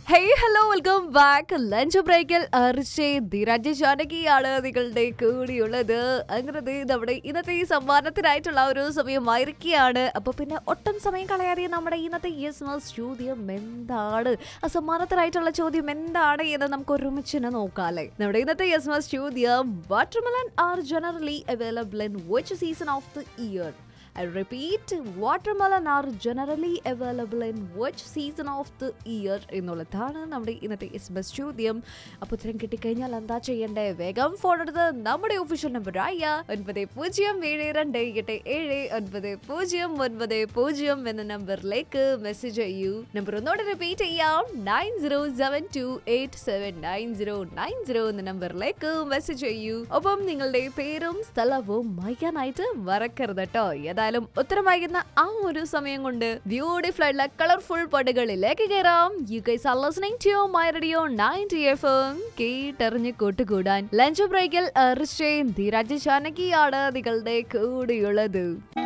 hey hello welcome back lunch ബ്രേക്കിൽ അർഷേ ധീരാജ് ജാനകിയാണ് നിങ്ങളുടെ കൂടിയുള്ളത് അങ്ങനെ ദേ നമ്മുടെ ഇന്നത്തെ ഈ സമ്മാനത്തിനായിട്ടുള്ള ഒരു സമയമായിരിക്കുകയാണ് അപ്പൊ പിന്നെ ഒട്ടും സമയം കളയാതെ നമ്മുടെ ഇന്നത്തെ യെസ് മസ് ചോദ്യം എന്താണ് ആ സമ്മാനത്തിനായിട്ടുള്ള ചോദ്യം എന്താണ് എന്ന് നമുക്ക് ഒരുമിച്ച് തന്നെ നോക്കാം അല്ലേ നമ്മുടെ ഇന്നത്തെ യെസ് മസ് ചോദ്യം watermelon are generally available in which season of the year I repeat, watermelon are generally available in which season of the year എന്നുള്ളതാണ് നമ്മുടെ ഇന്നത്തെ എസ് ബസ് ചോദ്യം അപ്പോൾ ഉത്തരം കിട്ടിക്കഴിഞ്ഞാൽ എന്താ ചെയ്യണ്ടേ വേഗം ഫോൺ എടുത്ത് നമ്മുടെ ഒഫീഷ്യൽ നമ്പറായ ഒൻപത് പൂജ്യം ഏഴ് രണ്ട് എട്ട് ഏഴ് ഒൻപത് പൂജ്യം ഒൻപത് പൂജ്യം എന്ന നമ്പറിലേക്ക് മെസ്സേജ് ചെയ്യൂ നമ്പർ ഒന്നോടെ റിപ്പീറ്റ് ചെയ്യാം nine zero seven two eight seven nine zero nine zero എന്ന നമ്പറിലേക്ക് മെസ്സേജ് ചെയ്യൂ ഒപ്പം നിങ്ങളുടെ പേരും സ്ഥലവും വായിക്കാനായിട്ട് മറക്കരുത് കേട്ടോ ഏതായാലും ഉത്തരം വായിക്കുന്ന ആ ഒരു സമയം കൊണ്ട് ബ്യൂട്ടിഫുൾ ആയിട്ടുള്ള കളർഫുൾ പടുകളിലേക്ക് കയറാം you guys are listening to my radio 90 FM കേട്ടറിഞ്ഞ് കൂട്ടുകൂടാൻ ലഞ്ച് ബ്രേക്കിൽ ഋഷയും ധീരാജ് ജാനകിയാണ് നിങ്ങളുടെ കൂടെയുള്ളത്